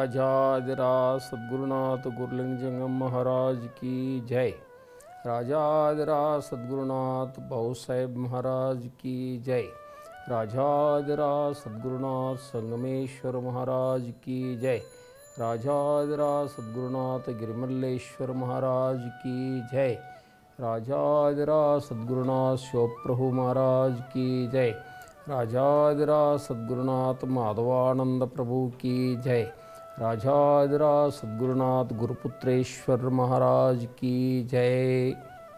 राजाधिराज सद्गुरुनाथ गुरुलिंग जंगम महाराज की जय राजाधिराज सद्गुरुनाथ भाऊ साहेब महाराज की जय राजाधिराज सद्गुरुनाथ संगमेश्वर महाराज की जय राजाधिराज सद्गुरुनाथ गिरिमल्लेश्वर महाराज की जय राजाधिराज सद्गुरुनाथ शिवप्रभु महाराज की जय राजाधिराज सद्गुरुनाथ माधवानंद प्रभु की जय राजाधिराज सद्गुरुनाथ गुरुपुत्रेश्वर महाराज की जय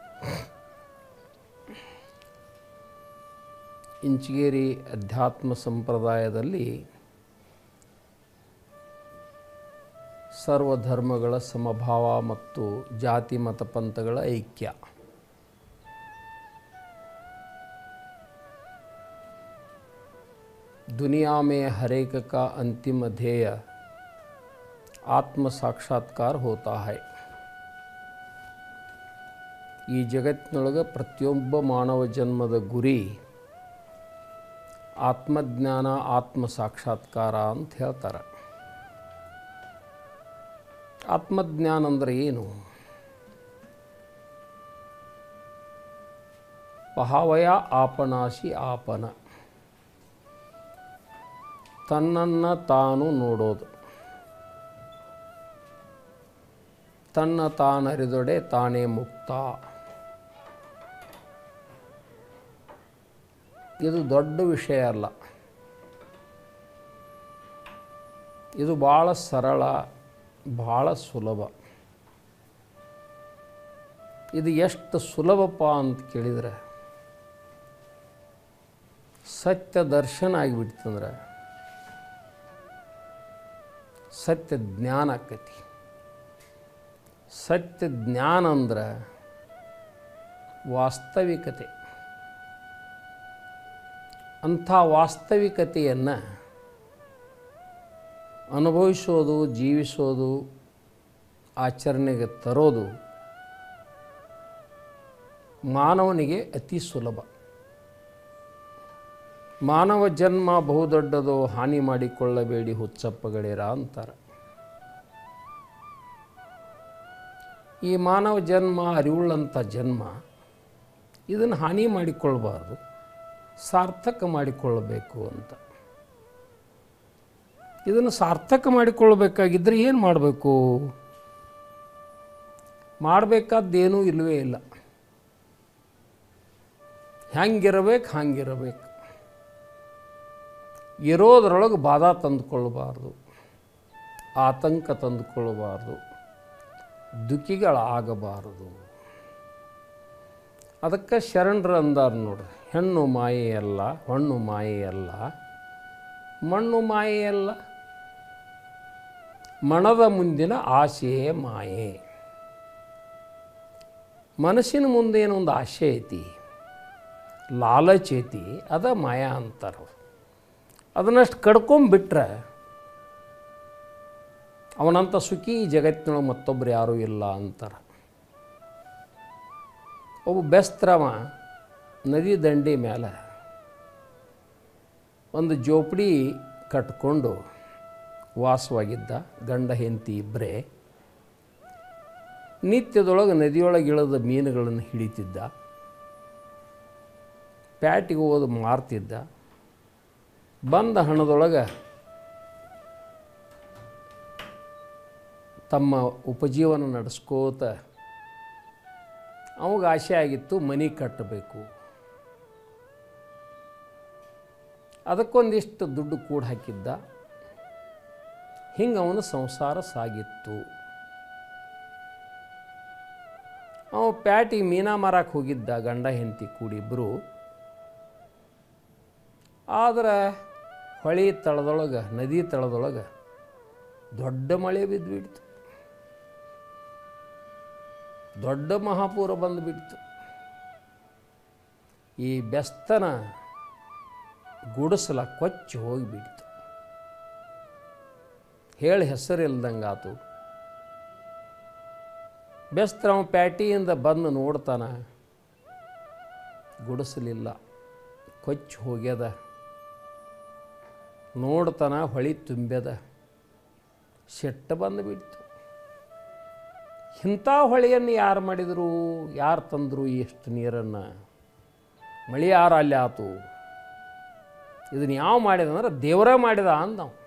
ಇಂಚಗೇರಿ ಅಧ್ಯಾತ್ಮ ಸಂಪ್ರದಾಯದಲ್ಲಿ ಸರ್ವಧರ್ಮಗಳ ಸಮಭಾವ ಮತ್ತು ಜಾತಿ ಮತ ಪಂಥಗಳ ಐಕ್ಯ दुनिया में हर एक का अंतिम ध्येय आत्म साक्षात्कार होता है ಈ ಜಗತ್ತಿನೊಳಗೆ ಪ್ರತಿಯೊಬ್ಬ ಮಾನವ ಜನ್ಮದ ಗುರಿ ಆತ್ಮಜ್ಞಾನ ಆತ್ಮ ಸಾಕ್ಷಾತ್ಕಾರ ಅಂತ ಹೇಳ್ತಾರೆ ಆತ್ಮಜ್ಞಾನ ಅಂದರೆ ಏನು ಪಹಾವಯ ಆಪನಾಶಿ ಆಪನ ತನ್ನನ್ನು ತಾನು ನೋಡೋದು ತನ್ನ ತಾನರಿದೊಡೆ ತಾನೇ ಮುಕ್ತ ಇದು ದೊಡ್ಡ ವಿಷಯ ಅಲ್ಲ ಇದು ಭಾಳ ಸರಳ ಭಾಳ ಸುಲಭ ಇದು ಎಷ್ಟು ಸುಲಭಪ್ಪ ಅಂತ ಕೇಳಿದರೆ ಸತ್ಯ ದರ್ಶನ ಆಗಿಬಿಡ್ತಂದ್ರೆ ಸತ್ಯ ಜ್ಞಾನ ಆಕತಿ ಸತ್ಯ ಜ್ಞಾನ ಅಂದ್ರೆ ವಾಸ್ತವಿಕತೆ ಅಂಥ ವಾಸ್ತವಿಕತೆಯನ್ನು ಅನುಭವಿಸೋದು ಜೀವಿಸೋದು ಆಚರಣೆಗೆ ತರೋದು ಮಾನವನಿಗೆ ಅತಿ ಸುಲಭ ಮಾನವ ಜನ್ಮ ಬಹುದೊಡ್ಡದು ಹಾನಿ ಮಾಡಿಕೊಳ್ಳಬೇಡಿ ಹುಚ್ಚಪ್ಪಗಳೇರ ಅಂತಾರೆ ಈ ಮಾನವ ಜನ್ಮ ಅರಿವುಳ್ಳಂಥ ಜನ್ಮ ಇದನ್ನು ಹಾನಿ ಮಾಡಿಕೊಳ್ಬಾರ್ದು ಸಾರ್ಥಕ ಮಾಡಿಕೊಳ್ಳಬೇಕು ಅಂತ ಇದನ್ನು ಸಾರ್ಥಕ ಮಾಡಿಕೊಳ್ಳಬೇಕಾಗಿದ್ದರೆ ಏನು ಮಾಡಬೇಕು ಮಾಡಬೇಕಾದ್ದೇನೂ ಇಲ್ಲವೇ ಇಲ್ಲ ಹೆಂಗಿರಬೇಕು ಹಂಗಿರಬೇಕು ಇರೋದ್ರೊಳಗೆ ಬಾಧ ತಂದುಕೊಳ್ಬಾರ್ದು ಆತಂಕ ತಂದುಕೊಳ್ಳಬಾರ್ದು ದುಃಖಿಗಳಾಗಬಾರದು ಅದಕ್ಕೆ ಶರಣರು ಅಂದಾರ ನೋಡ್ರಿ ಹೆಣ್ಣು ಮಾಯೆಯಲ್ಲ ಹೊಣ್ಣು ಮಾಯೆಯಲ್ಲ ಮಣ್ಣು ಮಾಯೆಯಲ್ಲ ಮಣದ ಮುಂದಿನ ಆಸೆಯೇ ಮಾಯೆ ಮನಸ್ಸಿನ ಮುಂದೆ ಏನೋ ಒಂದು ಆಸೆ ಐತಿ ಲಾಲಚ್ ಐತಿ ಅದ ಮಾಯ ಅಂತಾರೆ ಅದನ್ನಷ್ಟು ಕಡ್ಕೊಂಬಿಟ್ರೆ ಅವನಂಥ ಸುಖಿ ಈ ಜಗತ್ತಿನೊಳಗೆ ಮತ್ತೊಬ್ಬರು ಯಾರೂ ಇಲ್ಲ ಅಂತಾರೆ ಒಬ್ಬ ಬೆಸ್ತ್ರವ ನದಿ ದಂಡಿ ಮೇಲೆ ಒಂದು ಜೋಪಡಿ ಕಟ್ಕೊಂಡು ವಾಸವಾಗಿದ್ದ ಗಂಡ ಹೆಂಡತಿ ಇಬ್ಬರೇ ನಿತ್ಯದೊಳಗೆ ನದಿಯೊಳಗೆ ಇಳಿದ ಮೀನುಗಳನ್ನು ಹಿಡಿತಿದ್ದ ಪ್ಯಾಟಿಗೆ ಹೋದು ಮಾರ್ತಿದ್ದ ಬಂದ ಹಣದೊಳಗೆ ತಮ್ಮ ಉಪಜೀವನ ನಡೆಸ್ಕೋತ ಅವಾಗ ಆಸೆ ಆಗಿತ್ತು ಮನೆ ಕಟ್ಟಬೇಕು ಅದಕ್ಕೊಂದಿಷ್ಟು ದುಡ್ಡು ಕೂಡ ಹಾಕಿದ್ದ ಹಿಂಗೆ ಅವನ ಸಂಸಾರ ಸಾಗಿತ್ತು ಅವ ಪ್ಯಾಟಿಗೆ ಮೀನಾ ಮಾರಕ್ಕೆ ಹೋಗಿದ್ದ ಗಂಡ ಹೆಂಡತಿ ಕೂಡಿಬ್ಬರು ಆದ್ರೆ ಹೊಳಿ ತಳದೊಳಗೆ ನದಿ ತಳದೊಳಗೆ ದೊಡ್ಡ ಮಳೆ ಬಿದ್ದುಬಿಡ್ತು ದೊಡ್ಡ ಮಹಾಪೂರ ಬಂದುಬಿಡ್ತು ಈ ಬೆಸ್ತನ ಗುಡಿಸಲ ಕೊಚ್ಚಿ ಹೋಗಿಬಿಡ್ತು ಹೇಳಿ ಹೆಸರಿಲ್ದಂಗಾತು ಬೆಸ್ತರವ ಪ್ಯಾಟಿಯಿಂದ ಬಂದು ನೋಡ್ತಾನ ಗುಡಿಸಲಿಲ್ಲ ಕೊಚ್ಚಿ ಹೋಗ್ಯದ ನೋಡ್ತಾನ ಹೊಳಿ ತುಂಬ್ಯದ ಸಿಟ್ಟು ಬಂದು ಬಿಡ್ತು ಇಂಥ ಹೊಳೆಯನ್ನು ಯಾರು ಮಾಡಿದರು ಯಾರು ತಂದರು ಎಷ್ಟು ನೀರನ್ನು ಮಳೆ ಯಾರು ಅಲ್ಲಿ ಆತು ಇದನ್ನು ಯಾವ ಮಾಡಿದ ಅಂದ್ರೆ ದೇವರೇ ಮಾಡಿದ ಅಂದ ನಾವು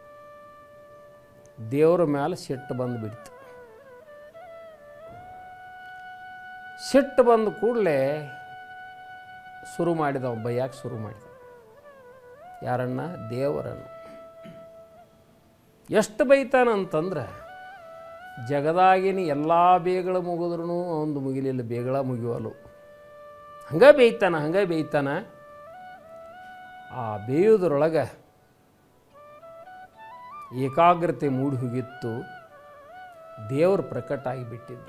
ದೇವರ ಮೇಲೆ ಸಿಟ್ಟು ಬಂದು ಬಿಡ್ತು ಸಿಟ್ಟು ಬಂದ ಕೂಡಲೇ ಶುರು ಮಾಡಿದ ಒಬ್ಬ ಯಾಕೆ ಶುರು ಮಾಡಿದ ಯಾರನ್ನ ದೇವರನ್ನು ಎಷ್ಟು ಬೈತಾನಂತಂದ್ರೆ ಜಗದಾಗಿನ ಎಲ್ಲ ಬೇಗಳ ಮುಗಿದ್ರೂ ಒಂದು ಮುಗಿಲಿಲ್ಲ ಬೇಗಳ ಮುಗಿವಲು ಹಂಗೆ ಬೇಯ್ತಾನ ಹಂಗೆ ಬೇಯ್ತಾನ ಆ ಬೇಯುವುದ್ರೊಳಗೆ ಏಕಾಗ್ರತೆ ಮೂಡಿ ಹೋಗಿತ್ತು ದೇವರು ಪ್ರಕಟ ಆಗಿಬಿಟ್ಟಿದ್ದ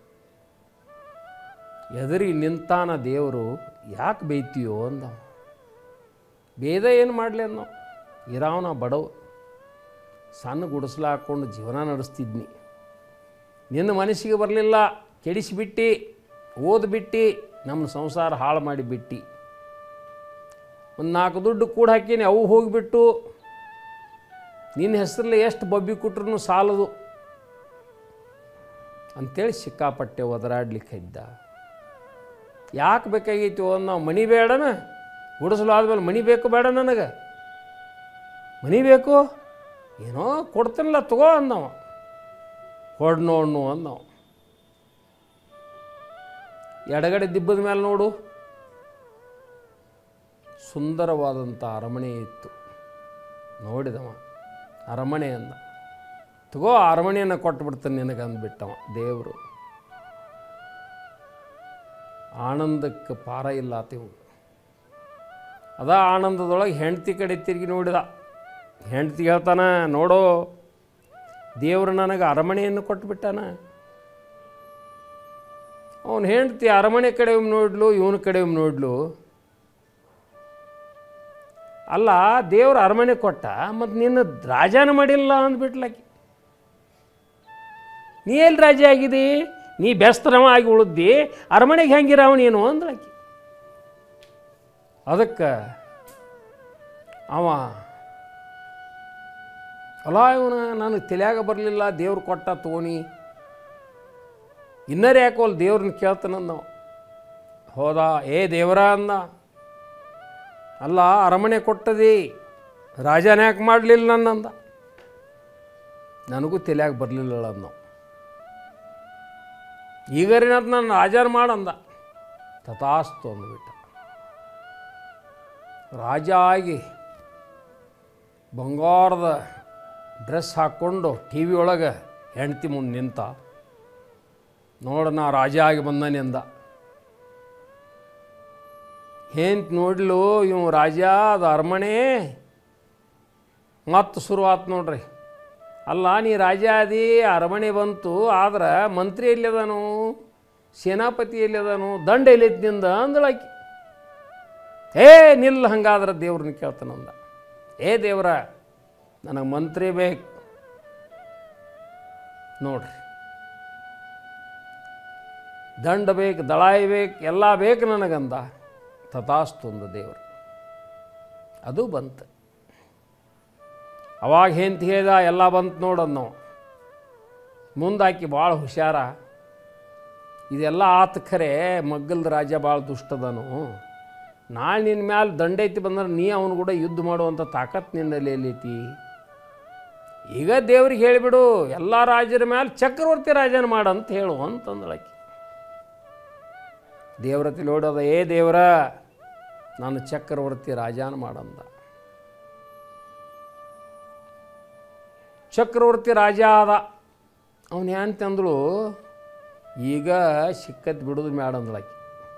ಎದುರಿ ನಿಂತಾನ ದೇವರು ಯಾಕೆ ಬೇಯ್ತೀಯೋ ಅಂದ ಬೇದ ಏನು ಮಾಡಲಿ ಅನ್ನೋ ಇರಾವನ ಬಡವ ಸಣ್ಣ ಗುಡಿಸ್ಲ ಹಾಕ್ಕೊಂಡು ಜೀವನ ನಡೆಸ್ತಿದ್ನಿ ನಿನ್ನ ಮನಸ್ಸಿಗೆ ಬರಲಿಲ್ಲ ಕೆಡಿಸಿಬಿಟ್ಟು ಓದ್ಬಿಟ್ಟು ನಮ್ಮ ಸಂಸಾರ ಹಾಳು ಮಾಡಿಬಿಟ್ಟು ಒಂದು ನಾಲ್ಕು ದುಡ್ಡು ಕೂಡ ಹಾಕೀನಿ ಅವು ಹೋಗಿಬಿಟ್ಟು ನಿನ್ನ ಹೆಸರಲ್ಲಿ ಎಷ್ಟು ಬಬ್ಬಿ ಕೊಟ್ರು ಸಾಲದು ಅಂಥೇಳಿ ಸಿಕ್ಕಾಪಟ್ಟೆ ಒದರಾಡ್ಲಿಕ್ಕೆ ಇದ್ದ ಯಾಕೆ ಬೇಕಾಗೈತಿ ಒಂದು ನಾವು ಮನಿ ಬೇಡನ ಗುಡಿಸಲು ಆದ್ಮೇಲೆ ಮನಿ ಬೇಕು ಬೇಡ ನನಗೆ ಮನಿ ಬೇಕು ಏನೋ ಕೊಡ್ತೀನಲ್ಲ ತಗೋ ಅಂದವ ಕೊಡ್ ನೋಡ್ನು ಅಂದವ ಎಡಗಡೆ ದಿಬ್ಬದ ಮೇಲೆ ನೋಡು ಸುಂದರವಾದಂಥ ಅರಮನೆ ಇತ್ತು ನೋಡಿದವ ಅರಮನೆ ಅಂದ ತಗೋ ಅರಮನೆಯನ್ನು ಕೊಟ್ಬಿಡ್ತಾನೆ ನಿನಗೆ ಅಂದ್ಬಿಟ್ಟವ ದೇವರು ಆನಂದಕ್ಕೆ ಪಾರ ಇಲ್ಲ ಆತಿವು ಅದ ಆನಂದದೊಳಗೆ ಹೆಂಡ್ತಿ ಕಡೆ ತಿರುಗಿ ನೋಡಿದ ಹೆಂಡ್ತಿ ಹೇಳ್ತಾನ ನೋಡೋ ದೇವರು ನನಗೆ ಅರಮನೆಯನ್ನು ಕೊಟ್ಬಿಟ್ಟಾನ ಅವನು ಹೆಂಡ್ತಿ ಅರಮನೆ ಕಡೆ ಒಮ್ಮೆ ನೋಡ್ಲು ಇವನ ಕಡೆ ಒಮ್ಮೆ ನೋಡ್ಲು ಅಲ್ಲ ದೇವ್ರ ಅರಮನೆ ಕೊಟ್ಟ ಮತ್ತು ನಿನ್ನ ರಾಜಾನ ಮಾಡಿಲ್ಲ ಅಂದ್ಬಿಟ್ಲಾಕಿ ನೀ ಎಲ್ಲಿ ರಾಜ ಆಗಿದಿ ನೀ ಬೆಸ್ತರವ ಆಗಿ ಉಳಿದ್ದಿ ಅರಮನೆಗೆ ಹೆಂಗಿರವ ನೀನು ಅಂದ್ಲಾಕಿ ಅದಕ್ಕೆ ಅವ ಅಲ್ಲ ಇವನ ನನಗೆ ತಲೆಯಾಗ ಬರಲಿಲ್ಲ ದೇವ್ರು ಕೊಟ್ಟ ತೋಣಿ ಇನ್ನರೇ ಯಾಕೋಲ್ ದೇವ್ರನ್ನ ಕೇಳ್ತಾನಂದ ನಾವು ಹೋದ ಏ ದೇವರ ಅಂದ ಅಲ್ಲ ಅರಮನೆ ಕೊಟ್ಟದಿ ರಾಜನ ಯಾಕೆ ಮಾಡಲಿಲ್ಲ ನನ್ನಂದ ನನಗೂ ತಲೆಯಾಗ ಬರಲಿಲ್ಲ ನಾವು ಈಗರೇನಂತ ನಾನು ರಾಜನ ಮಾಡಂದ ತಥಾಸ್ತು ಅಂದ್ಬಿಟ್ಟ ರಾಜ ಆಗಿ ಬಂಗಾರದ ಡ್ರೆಸ್ ಹಾಕ್ಕೊಂಡು ಟಿ ವಿ ಒಳಗೆ ಹೆಂಡ್ತಿ ಮುಂದೆ ನಿಂತ ನೋಡ ನಾ ರಾಜ ಆಗಿ ಬಂದಾನೆ ಅಂದ ಹೆಂತ ನೋಡ್ಲು ಇವ್ ರಾಜ ಅದು ಅರಮನೆ ಮತ್ತು ಶುರುವಾತು ನೋಡ್ರಿ ಅಲ್ಲ ನೀ ರಾಜ ಆದಿ ಅರಮನೆ ಬಂತು ಆದ್ರೆ ಮಂತ್ರಿ ಎಲ್ಲಿದಾನು ಸೇನಾಪತಿ ಎಲ್ಲಿದಾನು ದಂಡ ಎಲ್ಲೈತಿ ನಿಂದ ಅಂದಳಾಕಿ ಏ ನಿಲ್ಲ ಹಂಗಾದ್ರೆ ದೇವ್ರನ್ನ ಕೇಳ್ತಾನಂದ ಏ ದೇವ್ರ ನನಗೆ ಮಂತ್ರಿ ಬೇಕು ನೋಡ್ರಿ ದಂಡ ಬೇಕು ದಳಾಯಿ ಬೇಕು ಎಲ್ಲ ಬೇಕು ನನಗಂದ ತಥಾಸ್ತು ಅಂದ ದೇವರು ಅದು ಬಂತು ಅವಾಗ ಹೆಂತ ಹೇಳ್ದ ಎಲ್ಲ ಬಂತು ನೋಡೋದು ನಾವು ಮುಂದಾಕಿ ಭಾಳ ಹುಷಾರ ಇದೆಲ್ಲ ಆತ ಖರೆ ಮಗ್ಗಲ್ದ ರಾಜ ಭಾಳ ದುಷ್ಟದನು ನಾಳೆ ನಿನ್ನ ಮ್ಯಾಲೆ ದಂಡೈತಿ ಬಂದ್ರೆ ನೀ ಅವನು ಕೂಡ ಯುದ್ಧ ಮಾಡುವಂಥ ತಾಕತ್ ನಿನ್ನಲ್ಲಿ ಎಲ್ಲೈತಿ ಈಗ ದೇವ್ರಿಗೆ ಹೇಳಿಬಿಡು ಎಲ್ಲ ರಾಜರ ಮೇಲೆ ಚಕ್ರವರ್ತಿ ರಾಜನ ಮಾಡಂತ ಹೇಳು ಅಂತಂದಳಾಕಿ ದೇವ್ರತಿ ನೋಡೋದ ಏ ದೇವ್ರ ನಾನು ಚಕ್ರವರ್ತಿ ರಾಜಾನ ಮಾಡಂದ ಚಕ್ರವರ್ತಿ ರಾಜ ಆದ ಅವನು ಏನಂತಂದಳು ಈಗ ಸಿಕ್ಕತ್ ಬಿಡೋದು ಮೇಡ ಅಂದಳಾಕಿ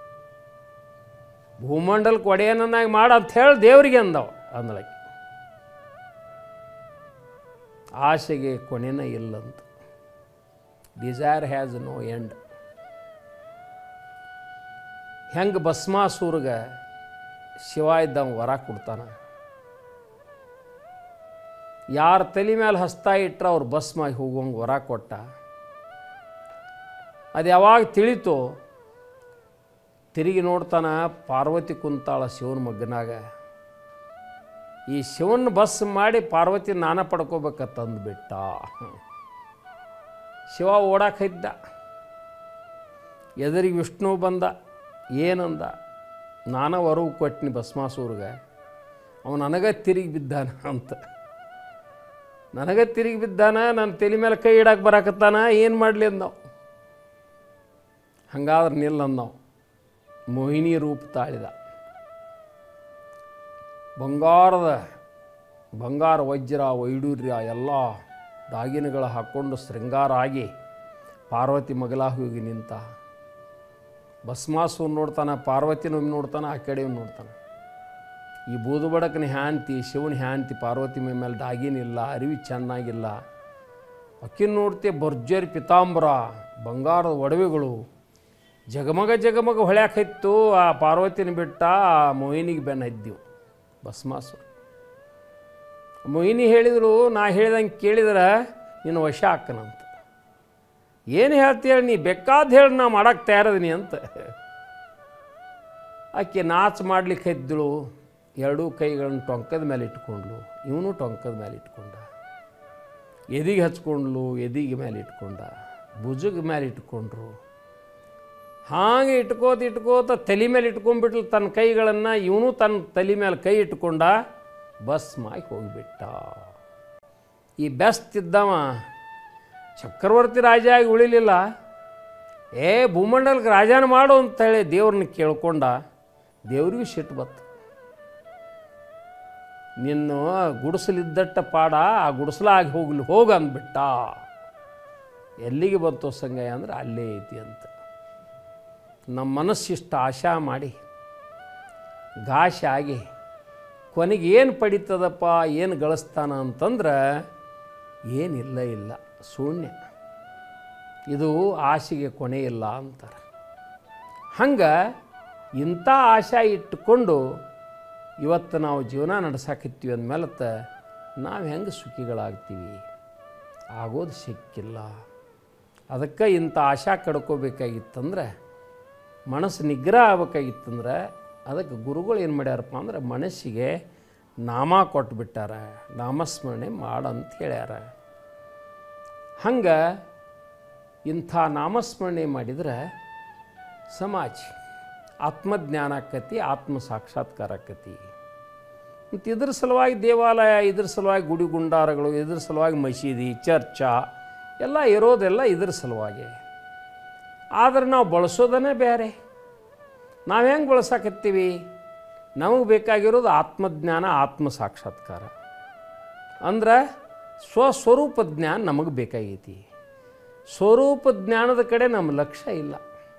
ಭೂಮಂಡಲ್ ಕೊಡೆಯನ್ನಾಗಿ ಮಾಡ ಅಂತ ಹೇಳಿ ದೇವರಿಗೆ ಅಂದವ ಅಂದಳಾಕಿ ಆಸೆಗೆ ಕೊನೆನ ಇಲ್ಲಂತ ಡಿಸೈರ್ ಹ್ಯಾಸ್ ನೋ ಎಂಡ್ ಹೆಂಗೆ ಭಸ್ಮಾಸೂರ್ಗೆ ಶಿವ ಇದ್ದವ ವರ ಕೊಡ್ತಾನ ಯಾರ ತಲೆ ಮೇಲೆ ಹಸ್ತಾ ಇಟ್ರೆ ಅವ್ರು ಭಸ್ಮಾಗಿ ಹೋಗುವಂಗೆ ವರ ಕೊಟ್ಟ ಅದು ಯಾವಾಗ ತಿಳಿತು ತಿರುಗಿ ನೋಡ್ತಾನ ಪಾರ್ವತಿ ಕುಂತಾಳ ಶಿವನ ಮಗ್ಗನಾಗ ಈ ಶಿವನ ಬಸ್ ಮಾಡಿ ಪಾರ್ವತಿ ನಾನ ಪಡ್ಕೋಬೇಕಂತಂದ್ಬಿಟ್ಟ ಶಿವ ಓಡಾಕೈದ್ದ ಎದುರಿಗೆ ವಿಷ್ಣು ಬಂದ ಏನಂದ ನಾನ ಹೊರವು ಕೊಟ್ಟಿನಿ ಭಸ್ಮಾಸೂರ್ಗೆ ಅವ ನನಗೆ ತಿರುಗಿ ಬಿದ್ದಾನ ಅಂತ ನನಗೆ ತಿರುಗಿ ಬಿದ್ದಾನ ನನ್ನ ತಲೆ ಮೇಲೆ ಕೈ ಇಡಕ್ಕೆ ಬರಾಕತ್ತಾನ ಏನು ಮಾಡಲಿ ಅಂದವು ಹಂಗಾದ್ರೆ ನಿಲ್ಲ ಅಂದವು ಮೋಹಿನಿ ರೂಪ ತಾಳಿದ ಬಂಗಾರದ ಬಂಗಾರ ವಜ್ರ ವೈಡೂರ್ಯ ಎಲ್ಲ ದಾಗಿನಗಳು ಹಾಕ್ಕೊಂಡು ಶೃಂಗಾರ ಆಗಿ ಪಾರ್ವತಿ ಮಗಲ ಹೋಗಿ ನಿಂತ ಭಸ್ಮಾಸು ನೋಡ್ತಾನೆ ಪಾರ್ವತಿನ ನೋಡ್ತಾನೆ ಆ ಕಡೆ ನೋಡ್ತಾನೆ ಈ ಬೂದು ಬಡಕನ ಹ್ಯಾಂತಿ ಶಿವನ ಹ್ಯಾಂತಿ ಪಾರ್ವತಿ ಮೈ ಮೇಲೆ ಡಾಗಿನಿಲ್ಲ ಅರಿವಿ ಚೆನ್ನಾಗಿಲ್ಲ ಅಕ್ಕಿನ ನೋಡ್ತೆ ಭರ್ಜರಿ ಪಿತಾಂಬರ ಬಂಗಾರದ ಒಡವೆಗಳು ಜಗಮಗ ಜಗಮಗ ಹೊಳ್ಯಾಕೈತ್ತು ಆ ಪಾರ್ವತಿನ ಬಿಟ್ಟ ಆ ಮೊಹಿನಿಗೆ ಬೆನ್ನ ಹತ್ತಿವು ಭಸ್ಮಾಸುರ ಮೊಹಿನಿ ಹೇಳಿದರು ನಾ ಹೇಳ್ದಂಗೆ ಕೇಳಿದ್ರೆ ನಿನ್ನ ವಶ ಹಾಕನಂತ ಏನು ಹೇಳ್ತೀಯ ನೀ ಬೇಕಾದ ಹೇಳಿ ನಾ ಮಾಡಕ್ಕೆ ತಯಾರದೀನಿ ಅಂತ ಆಕೆ ನಾಚು ಮಾಡ್ಲಿಕ್ಕೆ ಎದ್ದಳು ಎರಡೂ ಕೈಗಳನ್ನು ಟೊಂಕದ ಮೇಲೆ ಇಟ್ಕೊಂಡ್ಲು ಇವನು ಟೊಂಕದ ಮೇಲೆ ಇಟ್ಕೊಂಡ ಎದಿಗೆ ಹಚ್ಕೊಂಡ್ಲು ಎದಿಗೆ ಮೇಲೆ ಇಟ್ಕೊಂಡ ಭುಜದ ಮೇಲೆ ಇಟ್ಕೊಂಡ್ರು ಹಾಗೆ ಇಟ್ಕೋತ ಇಟ್ಕೋತ ತಲೆ ಮೇಲೆ ಇಟ್ಕೊಂಡ್ಬಿಟ್ಲು ತನ್ನ ಕೈಗಳನ್ನು ಇವನು ತನ್ನ ತಲೆ ಮೇಲೆ ಕೈ ಇಟ್ಕೊಂಡ ಬಸ್ ಮಾಗಿ ಹೋಗಿಬಿಟ್ಟ ಈ ಬೆಸ್ಟ್ ಇದ್ದವ ಚಕ್ರವರ್ತಿ ರಾಜ ಆಗಿ ಉಳಿಲಿಲ್ಲ ಏ ಭೂಮಂಡಲಕ್ಕೆ ರಾಜನ ಮಾಡು ಅಂತೇಳಿ ದೇವ್ರನ್ನ ಕೇಳ್ಕೊಂಡ ದೇವ್ರಿಗೂ ಸಿಟ್ಟು ಬತ್ತು ನಿನ್ನ ಗುಡಿಸಲಿದ್ದಟ್ಟ ಪಾಡ ಆ ಗುಡಿಸಲಾಗಿ ಹೋಗ್ಲಿ ಹೋಗು ಅಂದ್ಬಿಟ್ಟ ಎಲ್ಲಿಗೆ ಬಂತು ಸಂಗಯ್ಯ ಅಂದ್ರೆ ಅಲ್ಲೇ ಐತಿ ಅಂತ ನಮ್ಮ ಮನಸ್ಸಿಷ್ಟು ಆಶಾ ಮಾಡಿ ಘಾಶ ಆಗಿ ಕೊನೆಗೆ ಏನು ಪಡಿತದಪ್ಪ ಏನು ಗಳಿಸ್ತಾನ ಅಂತಂದ್ರೆ ಏನಿಲ್ಲ ಇಲ್ಲ ಶೂನ್ಯ ಇದು ಆಸೆಗೆ ಕೊನೆ ಇಲ್ಲ ಅಂತಾರೆ ಹಂಗೆ ಇಂಥ ಆಶಾ ಇಟ್ಟುಕೊಂಡು ಇವತ್ತು ನಾವು ಜೀವನ ನಡೆಸಾಕತ್ತೀವಿ ಅಂದಮೇಲತ್ತ ನಾವು ಹೆಂಗೆ ಸುಖಿಗಳಾಗ್ತೀವಿ ಆಗೋದು ಸಿಕ್ಕಿಲ್ಲ ಅದಕ್ಕೆ ಇಂಥ ಆಶಾ ಕಡ್ಕೋಬೇಕಾಗಿತ್ತಂದ್ರೆ ಮನಸ್ಸು ನಿಗ್ರಹ ಆಗ್ಬೇಕಾಗಿತ್ತಂದ್ರೆ ಅದಕ್ಕೆ ಗುರುಗಳು ಏನು ಮಾಡ್ಯಾರಪ್ಪ ಅಂದ್ರೆ ಮನಸ್ಸಿಗೆ ನಾಮ ಕೊಟ್ಬಿಟ್ಟಾರ ನಾಮಸ್ಮರಣೆ ಮಾಡಂತ ಹೇಳ್ಯಾರ ಹಂಗೆ ಇಂಥ ನಾಮಸ್ಮರಣೆ ಮಾಡಿದ್ರೆ ಸಮಾಜ ಆತ್ಮಜ್ಞಾನ ಆಕತಿ ಆತ್ಮ ಸಾಕ್ಷಾತ್ಕಾರ ಆಕತಿ ಮತ್ತು ಇದ್ರ ಸಲುವಾಗಿ ದೇವಾಲಯ ಇದ್ರ ಸಲುವಾಗಿ ಗುಡಿ ಗುಂಡಾರಗಳು ಇದ್ರ ಸಲುವಾಗಿ ಮಸೀದಿ ಚರ್ಚ ಎಲ್ಲ ಇರೋದೆಲ್ಲ ಇದ್ರ ಸಲುವಾಗಿ ಆದರೆ ನಾವು ಬಳಸೋದನ್ನೇ ಬೇರೆ ನಾವು ಹೆಂಗೆ ಬಳಸಾಕತ್ತೀವಿ ನಮಗೆ ಬೇಕಾಗಿರೋದು ಆತ್ಮಜ್ಞಾನ ಆತ್ಮ ಸಾಕ್ಷಾತ್ಕಾರ ಅಂದ್ರೆ ಸ್ವಸ್ವರೂಪ ಜ್ಞಾನ ನಮಗೆ ಬೇಕಾಗೈತಿ ಸ್ವರೂಪ ಜ್ಞಾನದ ಕಡೆ ನಮ್ಮ ಲಕ್ಷ್ಯ ಇಲ್ಲ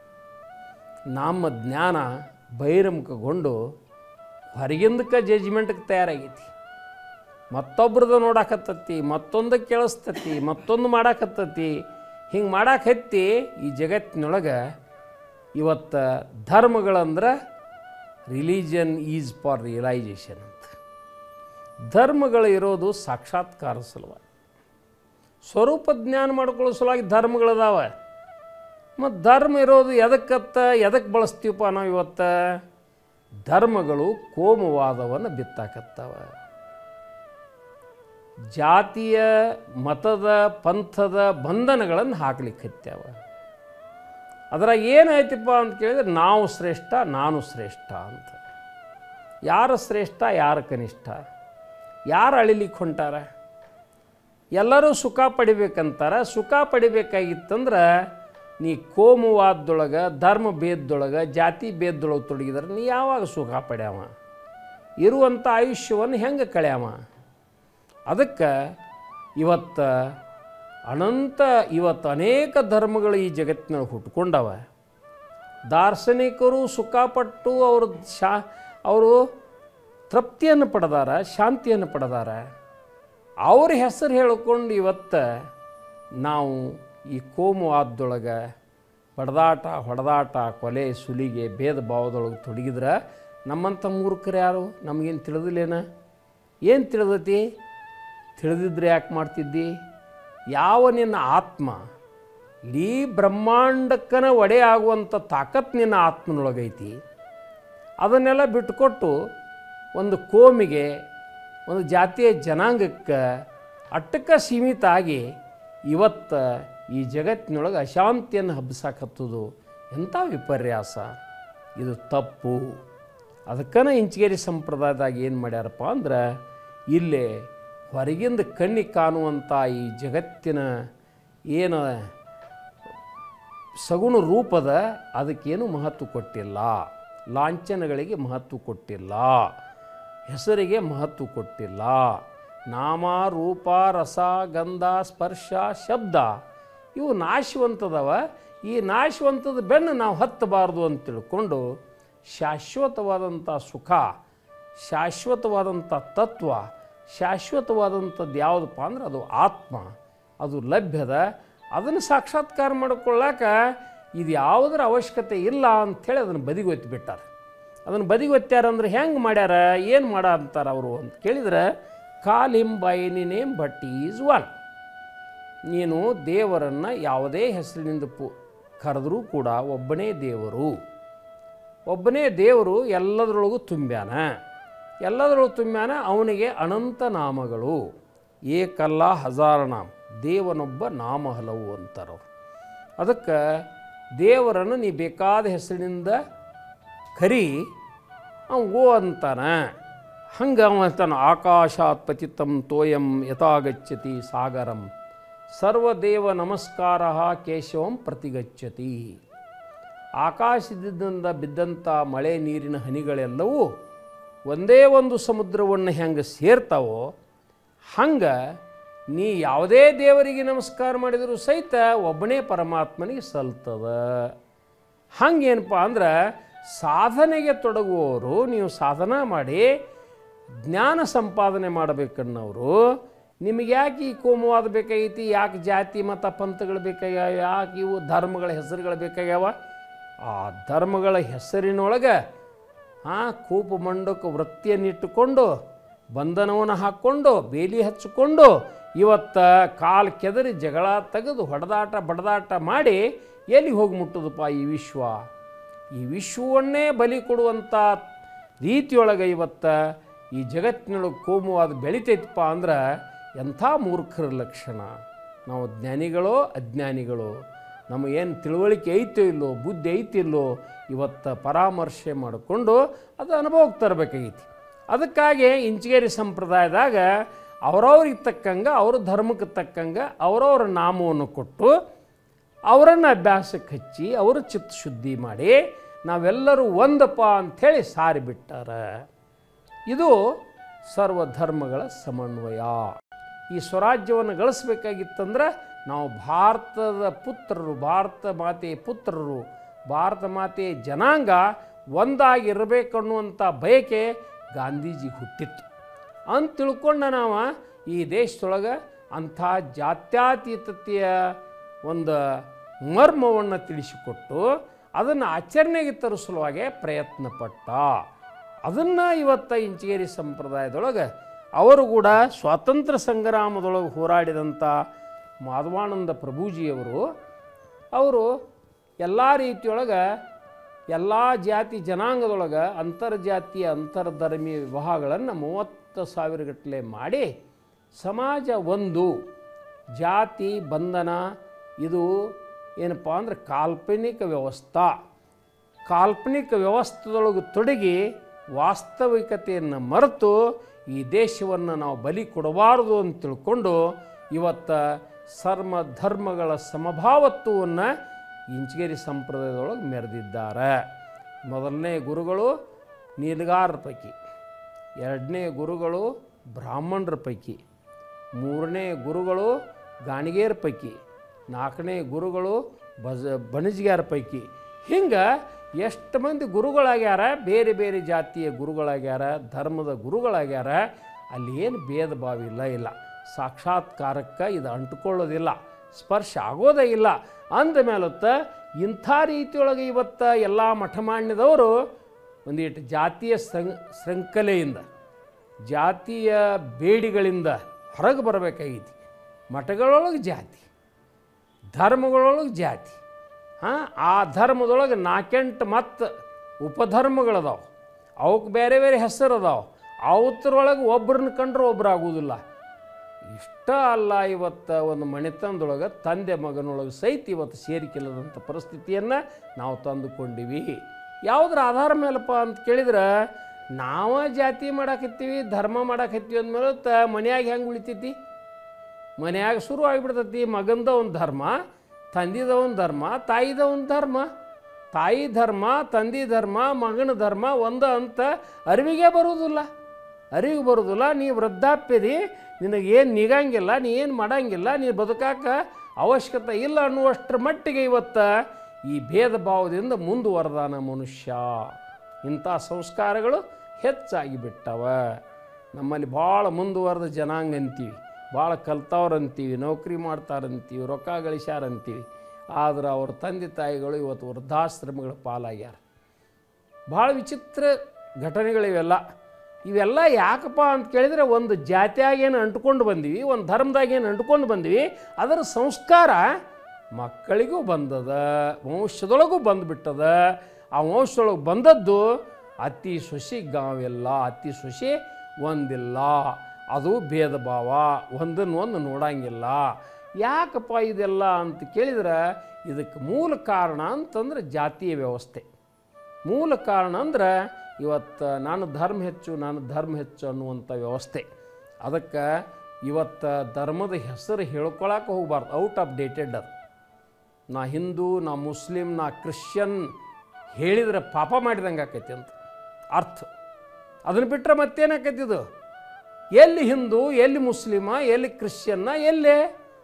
ನಮ್ಮ ಜ್ಞಾನ ಬಹಿರಂಗಗೊಂಡು ಹೊರಗಿಂದಕ್ಕೆ ಜಜ್ಮೆಂಟ್ಗೆ ತಯಾರಾಗೈತಿ ಮತ್ತೊಬ್ರದ್ದು ನೋಡಾಕತ್ತತಿ ಮತ್ತೊಂದಕ್ಕೆ ಕೇಳಿಸ್ತತಿ ಮತ್ತೊಂದು ಮಾಡಾಕತ್ತತಿ ಹಿಂಗೆ ಮಾಡಾಕತ್ತಿ ಈ ಜಗತ್ತಿನೊಳಗೆ ಇವತ್ತು ಧರ್ಮಗಳಂದ್ರೆ ರಿಲಿಜನ್ ಈಸ್ ಫಾರ್ ರಿಯಲೈಸೇಷನ್ ಅಂತ ಧರ್ಮಗಳು ಇರೋದು ಸಾಕ್ಷಾತ್ಕಾರ ಸಲುವಾಗಿ ಸ್ವರೂಪ ಜ್ಞಾನ ಮಾಡ್ಕೊಳ್ಳೋ ಸಲುವಾಗಿ ಧರ್ಮಗಳದಾವ ಮತ್ತು ಧರ್ಮ ಇರೋದು ಎದಕ್ಕತ್ತ ಎದಕ್ಕೆ ಬಳಸ್ತೀವಪ್ಪ ನಾವು ಇವತ್ತು ಧರ್ಮಗಳು ಕೋಮುವಾದವನ್ನು ಬಿತ್ತಾಕತ್ತವ ಜಾತಿಯ ಮತದ ಪಂಥದ ಬಂಧನಗಳನ್ನು ಹಾಕ್ಲಿಕ್ಕೆ ಹತ್ಯಾವ ಅದರ ಏನಾಯ್ತಪ್ಪ ಅಂತ ಕೇಳಿದ್ರೆ ನಾವು ಶ್ರೇಷ್ಠ ನಾನು ಶ್ರೇಷ್ಠ ಅಂತ ಯಾರು ಶ್ರೇಷ್ಠ ಯಾರು ಕನಿಷ್ಠ ಯಾರು ಅಳಿಲಿಕ್ಕೆ ಹೊಂಟಾರ ಎಲ್ಲರೂ ಸುಖ ಪಡಿಬೇಕಂತಾರ ಸುಖ ಪಡಿಬೇಕಾಗಿತ್ತಂದ್ರೆ ನೀ ಕೋಮುವಾದದೊಳಗೆ ಧರ್ಮ ಭೇದದೊಳಗೆ ಜಾತಿ ಭೇದದೊಳಗೆ ತೊಡಗಿದ್ರೆ ನೀ ಯಾವಾಗ ಸುಖ ಪಡ್ಯಾವ ಇರುವಂಥ ಆಯುಷ್ಯವನ್ನು ಹೆಂಗೆ ಕಳ್ಯಾವ ಅದಕ್ಕೆ ಇವತ್ತು ಅನಂತ ಇವತ್ತು ಅನೇಕ ಧರ್ಮಗಳು ಈ ಜಗತ್ತಿನಲ್ಲಿ ಹುಟ್ಕೊಂಡವ ದಾರ್ಶನಿಕರು ಸುಖಪಟ್ಟು ಅವರು ಶಾ ಅವರು ತೃಪ್ತಿಯನ್ನು ಪಡೆದಾರ ಶಾಂತಿಯನ್ನು ಪಡೆದಾರ ಅವ್ರ ಹೆಸರು ಹೇಳ್ಕೊಂಡು ಇವತ್ತು ನಾವು ಈ ಕೋಮುವಾದದೊಳಗೆ ಬಡದಾಟ ಹೊಡೆದಾಟ ಕೊಲೆ ಸುಲಿಗೆ ಭೇದ ಭಾವದೊಳಗೆ ತೊಡಗಿದ್ರೆ ನಮ್ಮಂಥ ಮೂರ್ಖರು ಯಾರು ನಮಗೇನು ತಿಳಿದಿಲ್ಲೇನ ಏನು ತಿಳಿದೈತಿ ತಿಳಿದಿದ್ರೆ ಯಾಕೆ ಮಾಡ್ತಿದ್ದಿ ಯಾವ ನಿನ್ನ ಆತ್ಮ ಇಡೀ ಬ್ರಹ್ಮಾಂಡಕ್ಕನ ಒಡೆ ಆಗುವಂಥ ತಾಕತ್ ನಿನ್ನ ಆತ್ಮನೊಳಗೈತಿ ಅದನ್ನೆಲ್ಲ ಬಿಟ್ಟುಕೊಟ್ಟು ಒಂದು ಕೋಮಿಗೆ ಒಂದು ಜಾತಿಯ ಜನಾಂಗಕ್ಕೆ ಅಟ್ಟಕ್ಕೆ ಸೀಮಿತ ಆಗಿ ಇವತ್ತು ಈ ಜಗತ್ತಿನೊಳಗೆ ಅಶಾಂತಿಯನ್ನು ಹಬ್ಬಿಸಾಕತ್ತದು ಎಂಥ ವಿಪರ್ಯಾಸ ಇದು ತಪ್ಪು ಅದಕ್ಕನ ಇಂಚಗೇರಿ ಸಂಪ್ರದಾಯದಾಗ ಏನು ಮಾಡ್ಯಾರಪ್ಪ ಅಂದ್ರೆ ಇಲ್ಲೇ ಹೊರಗಿಂದ ಕಣ್ಣಿಗೆ ಕಾಣುವಂಥ ಈ ಜಗತ್ತಿನ ಏನು ಸಗುಣ ರೂಪದ ಅದಕ್ಕೇನು ಮಹತ್ವ ಕೊಟ್ಟಿಲ್ಲ ಲಾಂಛನಗಳಿಗೆ ಮಹತ್ವ ಕೊಟ್ಟಿಲ್ಲ ಹೆಸರಿಗೆ ಮಹತ್ವ ಕೊಟ್ಟಿಲ್ಲ ನಾಮ ರೂಪ ರಸ ಗಂಧ ಸ್ಪರ್ಶ ಶಬ್ದ ಇವು ನಾಶವಂತದವ ಈ ನಾಶವಂತದ ಬೆನ್ನು ನಾವು ಹತ್ತಬಾರ್ದು ಅಂತ ತಿಳ್ಕೊಂಡು ಶಾಶ್ವತವಾದಂಥ ಸುಖ ಶಾಶ್ವತವಾದಂಥ ತತ್ವ ಶಾಶ್ವತವಾದಂಥದ್ದು ಯಾವುದಪ್ಪ ಅಂದ್ರೆ ಅದು ಆತ್ಮ ಅದು ಲಭ್ಯದ ಅದನ್ನು ಸಾಕ್ಷಾತ್ಕಾರ ಮಾಡಿಕೊಳ್ಳಾಕ ಇದು ಯಾವುದರ ಅವಶ್ಯಕತೆ ಇಲ್ಲ ಅಂಥೇಳಿ ಅದನ್ನು ಬದಿಗೊತ್ತಿ ಬಿಟ್ಟಾರೆ ಅದನ್ನು ಬದಿಗೊತ್ತ್ಯಾರ ಅಂದ್ರೆ ಹೆಂಗೆ ಮಾಡ್ಯಾರ ಏನು ಮಾಡ ಅಂತಾರೆ ಅವರು ಅಂತ ಕೇಳಿದ್ರೆ calling by name but is one ನೀನು ದೇವರನ್ನು ಯಾವುದೇ ಹೆಸರಿನಿಂದ ಪು ಕರೆದರೂ ಕೂಡ ಒಬ್ಬನೇ ದೇವರು ಒಬ್ಬನೇ ದೇವರು ಎಲ್ಲದರೊಳಗೂ ತುಂಬ್ಯಾನ ಎಲ್ಲದರೊಳಗೂ ತುಂಬ್ಯಾನ ಅವನಿಗೆ ಅನಂತ ನಾಮಗಳು ಏಕಲ್ಲ ಹಜಾರ ನಾಮ ದೇವನೊಬ್ಬ ನಾಮ ಹಲವು ಅಂತಾರವ್ರು ಅದಕ್ಕೆ ದೇವರನ್ನು ನೀ ಬೇಕಾದ ಹೆಸರಿನಿಂದ ಕರಿ ಅವ ಓ ಅಂತಾನ ಹಂಗೆ ಅವ ಅಂತಾನ ಆಕಾಶಾತ್ ಪತಿತಂ ತೋಯಂ ಯಥಾಗಚ್ಚತಿ ಸಾಗರಂ ಸರ್ವದೇವ ನಮಸ್ಕಾರ ಕೇಶವಂ ಪ್ರತಿಗಚ್ಚತಿ ಆಕಾಶದಿಂದ ಬಿದ್ದಂಥ ಮಳೆ ನೀರಿನ ಹನಿಗಳೆಲ್ಲವೂ ಒಂದೇ ಒಂದು ಸಮುದ್ರವನ್ನು ಹೆಂಗೆ ಸೇರ್ತಾವೋ ಹಂಗೆ ನೀ ಯಾವುದೇ ದೇವರಿಗೆ ನಮಸ್ಕಾರ ಮಾಡಿದರೂ ಸಹಿತ ಒಬ್ಬನೇ ಪರಮಾತ್ಮನಿಗೆ ಸಲ್ತದ ಹಂಗೇನಪ್ಪ ಅಂದ್ರೆ ಸಾಧನೆಗೆ ತೊಡಗುವವರು ನೀವು ಸಾಧನ ಮಾಡಿ ಜ್ಞಾನ ಸಂಪಾದನೆ ಮಾಡಬೇಕನ್ನೋರು ನಿಮಗೆ ಯಾಕೆ ಈ ಕೋಮುವಾದ ಬೇಕಾಗೈತಿ ಯಾಕೆ ಜಾತಿ ಮತ ಪಂಥಗಳು ಬೇಕಾಗ್ಯಾವ ಯಾಕೆ ಇವು ಧರ್ಮಗಳ ಹೆಸರುಗಳು ಬೇಕಾಗ್ಯಾವ ಆ ಧರ್ಮಗಳ ಹೆಸರಿನೊಳಗೆ ಹಾಂ ಕೂಪು ಮಂಡಕ್ಕೆ ವೃತ್ತಿಯನ್ನಿಟ್ಟುಕೊಂಡು ಬಂಧನವನ್ನು ಹಾಕ್ಕೊಂಡು ಬೇಲಿ ಹಚ್ಚಿಕೊಂಡು ಇವತ್ತು ಕಾಲು ಕೆದರಿ ಜಗಳ ತೆಗೆದು ಹೊಡೆದಾಟ ಬಡದಾಟ ಮಾಡಿ ಎಲ್ಲಿ ಹೋಗಿ ಮುಟ್ಟುದಪ್ಪ ಈ ವಿಶ್ವ ಈ ವಿಶ್ವವನ್ನೇ ಬಲಿ ಕೊಡುವಂಥ ರೀತಿಯೊಳಗೆ ಇವತ್ತು ಈ ಜಗತ್ತಿನೊಳಗೆ ಕೋಮುವಾದ ಬೆಳಿತೈತಪ್ಪ ಅಂದ್ರೆ ಎಂಥ ಮೂರ್ಖರ ಲಕ್ಷಣ ನಾವು ಜ್ಞಾನಿಗಳೋ ಅಜ್ಞಾನಿಗಳೋ ನಮಗೇನು ತಿಳುವಳಿಕೆ ಐತೋ ಇಲ್ಲೋ ಬುದ್ಧಿ ಐತಿಲ್ಲೋ ಇವತ್ತು ಪರಾಮರ್ಶೆ ಮಾಡಿಕೊಂಡು ಅದು ಅನುಭವಕ್ಕೆ ತರಬೇಕಾಗೈತಿ ಅದಕ್ಕಾಗಿ ಇಂಚಗೇರಿ ಸಂಪ್ರದಾಯದಾಗ ಅವರವ್ರಿಗೆ ತಕ್ಕಂಗೆ ಅವ್ರ ಧರ್ಮಕ್ಕೆ ತಕ್ಕಂಗೆ ಅವರವ್ರ ನಾಮವನ್ನು ಕೊಟ್ಟು ಅವರನ್ನು ಅಭ್ಯಾಸಕ್ಕೆ ಹಚ್ಚಿ ಅವರು ಚಿತ್ತ ಶುದ್ಧಿ ಮಾಡಿ ನಾವೆಲ್ಲರೂ ಒಂದಪ್ಪ ಅಂಥೇಳಿ ಸಾರಿಬಿಟ್ಟಾರ ಇದು ಸರ್ವಧರ್ಮಗಳ ಸಮನ್ವಯ ಈ ಸ್ವರಾಜ್ಯವನ್ನು ಗಳಿಸ್ಬೇಕಾಗಿತ್ತಂದ್ರೆ ನಾವು ಭಾರತದ ಪುತ್ರರು ಭಾರತ ಮಾತೆಯ ಪುತ್ರರು ಭಾರತ ಮಾತೆಯ ಜನಾಂಗ ಒಂದಾಗಿರಬೇಕನ್ನುವಂಥ ಬಯಕೆ ಗಾಂಧೀಜಿಗೆ ಹುಟ್ಟಿತ್ತು ಅಂತ ತಿಳ್ಕೊಂಡ ನಾವು ಈ ದೇಶದೊಳಗೆ ಅಂಥ ಜಾತ್ಯತೀತತೆಯ ಒಂದು ಮರ್ಮವನ್ನು ತಿಳಿಸಿಕೊಟ್ಟು ಅದನ್ನು ಆಚರಣೆಗೆ ತರಿಸಲುವಾಗೆ ಪ್ರಯತ್ನ ಪಟ್ಟ ಅದನ್ನು ಇವತ್ತು ಇಂಚಗೇರಿ ಸಂಪ್ರದಾಯದೊಳಗೆ ಅವರು ಕೂಡ ಸ್ವಾತಂತ್ರ್ಯ ಸಂಗ್ರಾಮದೊಳಗೆ ಹೋರಾಡಿದಂಥ ಮಾಧವಾನಂದ ಪ್ರಭುಜಿಯವರು ಅವರು ಎಲ್ಲ ರೀತಿಯೊಳಗೆ ಎಲ್ಲ ಜಾತಿ ಜನಾಂಗದೊಳಗೆ ಅಂತರ್ಜಾತೀಯ ಅಂತರ್ಧರ್ಮೀಯ ವಿವಾಹಗಳನ್ನು ಮೂವತ್ತು ಸಾವಿರಗಟ್ಟಲೆ ಮಾಡಿ ಸಮಾಜ ಒಂದು ಜಾತಿ ಬಂಧನ ಇದು ಏನಪ್ಪ ಅಂದ್ರೆ ಕಾಲ್ಪನಿಕ ವ್ಯವಸ್ಥಾ ಕಾಲ್ಪನಿಕ ವ್ಯವಸ್ಥೆದೊಳಗೆ ತೊಡಗಿ ವಾಸ್ತವಿಕತೆಯನ್ನು ಮರೆತು ಈ ದೇಶವನ್ನು ನಾವು ಬಲಿ ಕೊಡಬಾರದು ಅಂತ ತಿಳ್ಕೊಂಡು ಇವತ್ತು ಸರ್ವ ಧರ್ಮಗಳ ಸಮಭಾವತ್ವವನ್ನು ಇಂಚಗೇರಿ ಸಂಪ್ರದಾಯದೊಳಗೆ ಮೆರೆದಿದ್ದಾರೆ ಮೊದಲನೇ ಗುರುಗಳು ನೀಲಗಾರರ ಪೈಕಿ ಎರಡನೇ ಗುರುಗಳು ಬ್ರಾಹ್ಮಣರ ಪೈಕಿ ಮೂರನೇ ಗುರುಗಳು ಗಾಣಿಗೇರ ಪೈಕಿ ನಾಲ್ಕನೇ ಗುರುಗಳು ಬಜ ಬಣಜಿಗ್ಯಾರ ಪೈಕಿ ಹಿಂಗೆ ಎಷ್ಟು ಮಂದಿ ಗುರುಗಳಾಗ್ಯಾರ ಬೇರೆ ಬೇರೆ ಜಾತಿಯ ಗುರುಗಳಾಗ್ಯಾರ ಧರ್ಮದ ಗುರುಗಳಾಗ್ಯಾರ ಅಲ್ಲಿ ಏನು ಭೇದ ಭಾವ ಇಲ್ಲ ಇಲ್ಲ ಸಾಕ್ಷಾತ್ಕಾರಕ್ಕೆ ಇದು ಅಂಟ್ಕೊಳ್ಳೋದಿಲ್ಲ ಸ್ಪರ್ಶ ಆಗೋದೇ ಇಲ್ಲ ಅಂದ ಮೇಲತ್ತ ಇಂಥ ರೀತಿಯೊಳಗೆ ಇವತ್ತು ಎಲ್ಲ ಮಠಮಾನ್ಯದವರು ಒಂದಿಟ್ಟು ಜಾತಿಯ ಸಂ ಶೃಂಖಲೆಯಿಂದ ಜಾತಿಯ ಬೇಡಿಗಳಿಂದ ಹೊರಗೆ ಬರಬೇಕಾಗೈತಿ ಮಠಗಳೊಳಗೆ ಜಾತಿ ಧರ್ಮಗಳೊಳಗೆ ಜಾತಿ ಹಾಂ ಆ ಧರ್ಮದೊಳಗೆ ನಾಲ್ಕೆಂಟು ಮತ್ತು ಉಪಧರ್ಮಗಳದಾವೆ ಅವಕ್ಕೆ ಬೇರೆ ಬೇರೆ ಹೆಸರು ಅದಾವೆ ಅವತ್ರೊಳಗೆ ಒಬ್ರನ್ನ ಕಂಡ್ರೆ ಒಬ್ರು ಆಗೋದಿಲ್ಲ ಇಷ್ಟ ಅಲ್ಲ ಇವತ್ತು ಒಂದು ಮನೆತನದೊಳಗೆ ತಂದೆ ಮಗನೊಳಗೆ ಸಹಿತ ಇವತ್ತು ಸೇರಿಕೆಲ್ಲದಂಥ ಪರಿಸ್ಥಿತಿಯನ್ನು ನಾವು ತಂದುಕೊಂಡಿವಿ ಯಾವುದ್ರ ಆಧಾರ ಮೇಲಪ್ಪ ಅಂತ ಕೇಳಿದ್ರೆ ನಾವ ಜಾತಿ ಮಾಡಾಕತ್ತೀವಿ ಧರ್ಮ ಮಾಡಾಕತ್ತೀವಿ ಅಂದಮೇಲೆ ತ ಮನ್ಯಾಗ ಹೆಂಗೆ ಉಳಿತೈತಿ ಮನ್ಯಾಗ ಶುರು ಆಗಿಬಿಡ್ತೈತಿ ಮಗಂದ ಒಂದು ಧರ್ಮ ತಂದಿದ ಒಂದು ಧರ್ಮ ತಾಯಿದ ಒಂದು ಧರ್ಮ ತಾಯಿ ಧರ್ಮ ತಂದೆ ಧರ್ಮ ಮಗನ ಧರ್ಮ ಒಂದು ಅಂತ ಅರಿವಿಗೆ ಬರುವುದಿಲ್ಲ ಅರಿವಿಗೆ ಬರೋದಿಲ್ಲ ನೀ ವೃದ್ಧಾಪ್ಯದಿ ನಿನಗೇನು ನಿಗಂಗಿಲ್ಲ ನೀ ಏನು ಮಾಡಂಗಿಲ್ಲ ನೀ ಬದುಕಾಕ ಅವಶ್ಯಕತೆ ಇಲ್ಲ ಅನ್ನುವಷ್ಟರ ಮಟ್ಟಿಗೆ ಇವತ್ತು ಈ ಭೇದ ಭಾವದಿಂದ ಮುಂದುವರೆದಾನ ಮನುಷ್ಯ ಇಂಥ ಸಂಸ್ಕಾರಗಳು ಹೆಚ್ಚಾಗಿ ಬಿಟ್ಟವ ನಮ್ಮಲ್ಲಿ ಭಾಳ ಮುಂದುವರೆದ ಜನಾಂಗ ಅಂತೀವಿ ಭಾಳ ಕಲ್ತವ್ರು ಅಂತೀವಿ ನೌಕರಿ ಮಾಡ್ತಾರಂತೀವಿ ರೊಕ್ಕ ಗಳಿಸ್ಯಾರಂತೀವಿ ಆದ್ರೆ ಅವ್ರ ತಂದೆ ತಾಯಿಗಳು ಇವತ್ತು ವೃದ್ಧಾಶ್ರಮಗಳ ಪಾಲಾಗ್ಯಾರ ಭಾಳ ವಿಚಿತ್ರ ಘಟನೆಗಳಿವೆಲ್ಲ ಇವೆಲ್ಲ ಯಾಕಪ್ಪ ಅಂತ ಕೇಳಿದರೆ ಒಂದು ಜಾತಿಯಾಗೇನು ಅಂಟ್ಕೊಂಡು ಬಂದೀವಿ ಒಂದು ಧರ್ಮದಾಗೇನು ಅಂಟ್ಕೊಂಡು ಬಂದೀವಿ ಅದರ ಸಂಸ್ಕಾರ ಮಕ್ಕಳಿಗೂ ಬಂದದ ವಂಶದೊಳಗೂ ಬಂದುಬಿಟ್ಟದ ಆ ವಂಶದೊಳಗೆ ಬಂದದ್ದು ಅತಿ ಸೊಸಿ ಗಾವಿಲ್ಲ ಅತಿ ಸೊಸಿ ಒಂದಿಲ್ಲ ಅದು ಭೇದ ಭಾವ ಒಂದನ್ನು ಒಂದು ನೋಡಂಗಿಲ್ಲ ಯಾಕಪ್ಪ ಇದೆಲ್ಲ ಅಂತ ಕೇಳಿದ್ರೆ ಇದಕ್ಕೆ ಮೂಲ ಕಾರಣ ಅಂತಂದ್ರೆ ಜಾತಿಯ ವ್ಯವಸ್ಥೆ ಮೂಲ ಕಾರಣ ಅಂದ್ರೆ ಇವತ್ತು ನಾನು ಧರ್ಮ ಹೆಚ್ಚು ನಾನು ಧರ್ಮ ಹೆಚ್ಚು ಅನ್ನುವಂಥ ವ್ಯವಸ್ಥೆ ಅದಕ್ಕೆ ಇವತ್ತು ಧರ್ಮದ ಹೆಸರು ಹೇಳ್ಕೊಳಕ್ಕೆ ಹೋಗ್ಬಾರ್ದು ಔಟ್ ಆಫ್ ಡೇಟೆಡ್ ಅದು ನಾ ಹಿಂದೂ ನಾ ಮುಸ್ಲಿಂ ನಾ ಕ್ರಿಶ್ಚಿಯನ್ ಹೇಳಿದ್ರೆ ಪಾಪ ಮಾಡಿದಂಗೆ ಆಕೈತಿ ಅಂತ ಅರ್ಥ ಅದನ್ನು ಬಿಟ್ಟರೆ ಮತ್ತೇನಾಕೈತಿ ಇದು ಎಲ್ಲಿ ಹಿಂದೂ ಎಲ್ಲಿ ಮುಸ್ಲಿಮ ಎಲ್ಲಿ ಕ್ರಿಶ್ಚಿಯನ್ನ ಎಲ್ಲೇ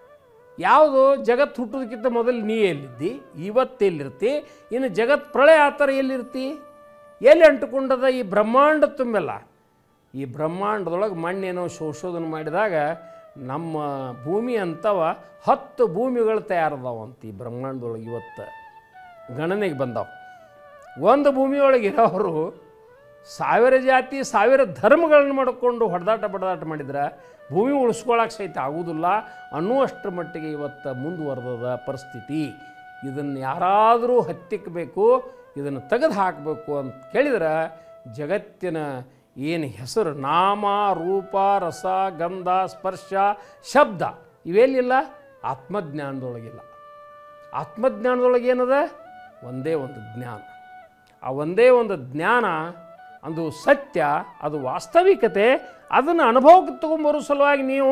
ಯಾವುದು ಜಗತ್ತು ಹುಟ್ಟೋದಕ್ಕಿಂತ ಮೊದಲು ನೀ ಎಲ್ಲಿದ್ದಿ ಇವತ್ತು ಎಲ್ಲಿರ್ತಿ ಇನ್ನು ಜಗತ್ತು ಪ್ರಳಯ ಆ ಥರ ಎಲ್ಲಿರ್ತಿ ಎಲ್ಲಿ ಅಂಟುಕೊಂಡದ ಈ ಬ್ರಹ್ಮಾಂಡ ತುಂಬೆಲ್ಲ ಈ ಬ್ರಹ್ಮಾಂಡದೊಳಗೆ ಮಣ್ಣೇನೋ ಶೋಷೋದನ್ನು ಮಾಡಿದಾಗ ನಮ್ಮ ಭೂಮಿ ಅಂತವ ಹತ್ತು ಭೂಮಿಗಳು ತಯಾರದಾವಂತ ಈ ಬ್ರಹ್ಮಾಂಡದೊಳಗೆ ಇವತ್ತು ಗಣನೆಗೆ ಬಂದಾವ ಒಂದು ಭೂಮಿಯೊಳಗೆ ಇರೋರು ಸಾವಿರ ಜಾತಿ ಸಾವಿರ ಧರ್ಮಗಳನ್ನು ಮಾಡಿಕೊಂಡು ಹೊಡೆದಾಟ ಬಡದಾಟ ಮಾಡಿದ್ರೆ ಭೂಮಿ ಉಳಿಸ್ಕೊಳಕ್ಕೆ ಸಹಿತ ಆಗುವುದಿಲ್ಲ ಅನ್ನುವಷ್ಟರ ಮಟ್ಟಿಗೆ ಇವತ್ತು ಮುಂದುವರೆದ ಪರಿಸ್ಥಿತಿ ಇದನ್ನು ಯಾರಾದರೂ ಹತ್ತಿಕ್ಕಬೇಕು ಇದನ್ನು ತೆಗೆದು ಹಾಕಬೇಕು ಅಂತ ಕೇಳಿದ್ರೆ ಜಗತ್ತಿನ ಏನು ಹೆಸರು ನಾಮ ರೂಪ ರಸ ಗಂಧ ಸ್ಪರ್ಶ ಶಬ್ದ ಇವೆಲ್ಲಿಲ್ಲ ಆತ್ಮಜ್ಞಾನದೊಳಗಿಲ್ಲ ಆತ್ಮಜ್ಞಾನದೊಳಗೆ ಏನದ ಒಂದೇ ಒಂದು ಜ್ಞಾನ ಆ ಒಂದೇ ಒಂದು ಜ್ಞಾನ ಅದು ಸತ್ಯ ಅದು ವಾಸ್ತವಿಕತೆ ಅದನ್ನು ಅನುಭವಕ್ಕೆ ತೊಗೊಂಬರೋ ಸಲುವಾಗಿ ನೀವು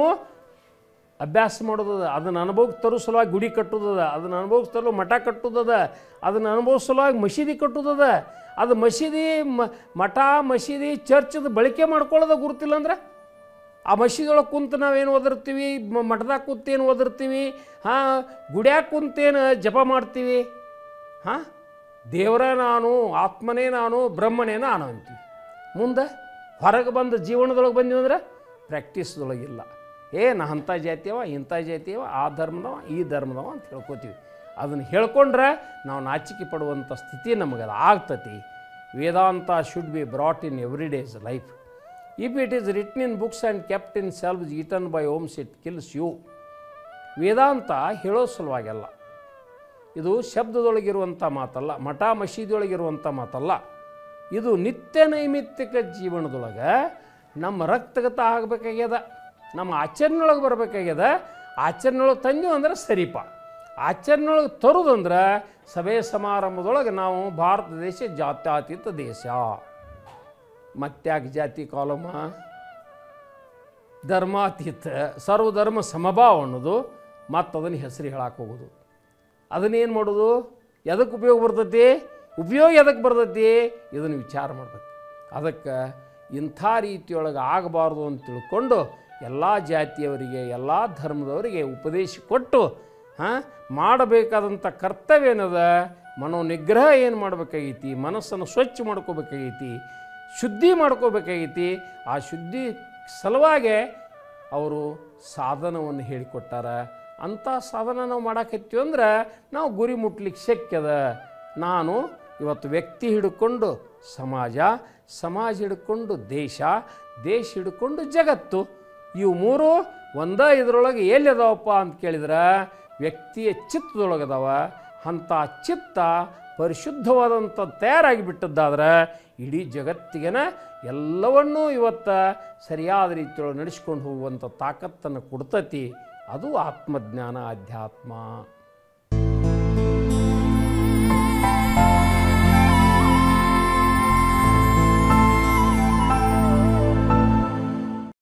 ಅಭ್ಯಾಸ ಮಾಡೋದದ ಅದನ್ನು ಅನುಭವಕ್ಕೆ ತರೋ ಸಲುವಾಗಿ ಗುಡಿ ಕಟ್ಟೋದದ ಅದನ್ನು ಅನುಭವಕ್ಕೆ ತರೋ ಮಠ ಕಟ್ಟೋದದ ಅದನ್ನು ಅನುಭವ ಸಲುವಾಗಿ ಮಸೀದಿ ಕಟ್ಟೋದದ ಅದು ಮಸೀದಿ ಮ- ಮಠ ಮಸೀದಿ ಚರ್ಚದ ಬಳಕೆ ಮಾಡ್ಕೊಳ್ಳೋದ ಗುರುತಿಲ್ಲ ಅಂದ್ರೆ ಆ ಮಸೀದೊಳಗೆ ಕುಂತು ನಾವೇನು ಓದಿರ್ತೀವಿ ಮ- ಮಠದಾಗ ಕುಂತೇನು ಓದಿರ್ತೀವಿ ಹಾಂ ಗುಡ್ಯಾಗ ಕುಂತೇನು ಜಪ ಮಾಡ್ತೀವಿ ಹಾಂ ದೇವರ ನಾನು ಆತ್ಮನೇ ನಾನು ಬ್ರಹ್ಮನೇ ನಾನು ಅಂತೀವಿ ಮುಂದೆ ಹೊರಗೆ ಬಂದು ಜೀವನದೊಳಗೆ ಬಂದೀವಿ ಅಂದ್ರೆ ಪ್ರಾಕ್ಟೀಸ್ದೊಳಗಿಲ್ಲ ಏ ನಾ ಅಂಥ ಜಾತಿಯವ ಇಂಥ ಜಾತಿಯವ ಆ ಧರ್ಮದವ ಈ ಧರ್ಮದವ ಅಂತ ಹೇಳ್ಕೊತೀವಿ ಅದನ್ನು ಹೇಳ್ಕೊಂಡ್ರೆ ನಾವು ನಾಚಿಕೆ ಪಡುವಂಥ ಸ್ಥಿತಿ ನಮಗೆ ಆಗ್ತತಿ Vedanta should be brought in every day's life if it is written in books and kept in shelves eaten by worms it kills you Vedanta ಹೇಳೋ ಸಲುವಾಗೆಲ್ಲ ಇದು ಶಬ್ದದೊಳಗಿರುವಂಥ ಮಾತಲ್ಲ ಮಠ ಮಸೀದಿಯೊಳಗಿರುವಂಥ ಮಾತಲ್ಲ ಇದು ನಿತ್ಯ ನೈಮಿತ್ತಿಕ ಜೀವನದೊಳಗೆ ನಮ್ಮ ರಕ್ತಗತ ಆಗಬೇಕಾಗ್ಯದ ನಮ್ಮ ಆಚರಣೆಯೊಳಗೆ ಬರಬೇಕಾಗ್ಯದ ಆಚರಣೆಯೊಳಗೆ ತಂದೀವಿ ಅಂದ್ರೆ ಸರಿಪ ಆಚರಣೆಯೊಳಗೆ ತರೋದಂದ್ರೆ ಸಭೆ ಸಮಾರಂಭದೊಳಗೆ ನಾವು ಭಾರತ ದೇಶ ಜಾತ್ಯತೀತ ದೇಶ ಮತ್ಯಾಕೆ ಜಾತಿ ಕಾಲಮ ಧರ್ಮಾತೀತ ಸರ್ವಧರ್ಮ ಸಮಭಾವ ಅನ್ನೋದು ಮತ್ತು ಅದನ್ನು ಹೆಸರು ಹೇಳಕ್ಕೆ ಹೋಗೋದು ಅದನ್ನೇನು ಮಾಡೋದು ಎದಕ್ಕೆ ಉಪಯೋಗ ಬರ್ತೈತಿ ಉಪಯೋಗ ಎದಕ್ಕೆ ಬರ್ತೈತಿ ಇದನ್ನು ವಿಚಾರ ಮಾಡ್ಬೇಕು ಅದಕ್ಕೆ ಇಂಥ ರೀತಿಯೊಳಗೆ ಆಗಬಾರ್ದು ಅಂತ ತಿಳ್ಕೊಂಡು ಎಲ್ಲ ಜಾತಿಯವರಿಗೆ ಎಲ್ಲ ಧರ್ಮದವರಿಗೆ ಉಪದೇಶ ಕೊಟ್ಟು ಹಾಂ ಮಾಡಬೇಕಾದಂಥ ಕರ್ತವ್ಯ ಏನದ ಮನೋನಿಗ್ರಹ ಏನು ಮಾಡಬೇಕಾಗೈತಿ ಮನಸ್ಸನ್ನು ಸ್ವಚ್ಛ ಮಾಡ್ಕೋಬೇಕಾಗೈತಿ ಶುದ್ಧಿ ಮಾಡ್ಕೋಬೇಕಾಗೈತಿ ಆ ಶುದ್ಧಿ ಸಲುವಾಗಿ ಅವರು ಸಾಧನವನ್ನು ಹೇಳಿಕೊಟ್ಟಾರ ಅಂಥ ಸಾಧನ ನಾವು ಮಾಡಾಕತ್ತೀವಿ ಅಂದ್ರೆ ನಾವು ಗುರಿ ಮುಟ್ಲಿಕ್ಕೆ ಶಕ್ಯದ ನಾನು ಇವತ್ತು ವ್ಯಕ್ತಿ ಹಿಡ್ಕೊಂಡು ಸಮಾಜ ಸಮಾಜ ಹಿಡ್ಕೊಂಡು ದೇಶ ದೇಶ ಹಿಡ್ಕೊಂಡು ಜಗತ್ತು ಇವು ಮೂರು ಒಂದೇ ಇದರೊಳಗೆ ಎಲ್ಲಿ ಅದಾವಪ್ಪ ಅಂತ ಕೇಳಿದ್ರೆ ವ್ಯಕ್ತಿಯ ಚಿತ್ತದೊಳಗದಾವ ಅಂಥ ಚಿತ್ತ ಪರಿಶುದ್ಧವಾದಂಥ ತಯಾರಾಗಿ ಬಿಟ್ಟದ್ದಾದ್ರೆ ಇಡೀ ಜಗತ್ತಿಗೆನ ಎಲ್ಲವನ್ನೂ ಇವತ್ತು ಸರಿಯಾದ ರೀತಿಯೊಳಗೆ ನಡೆಸ್ಕೊಂಡು ಹೋಗುವಂಥ ತಾಕತ್ತನ್ನು ಕೊಡ್ತತಿ ಅದು ಆತ್ಮಜ್ಞಾನ ಅಧ್ಯಾತ್ಮ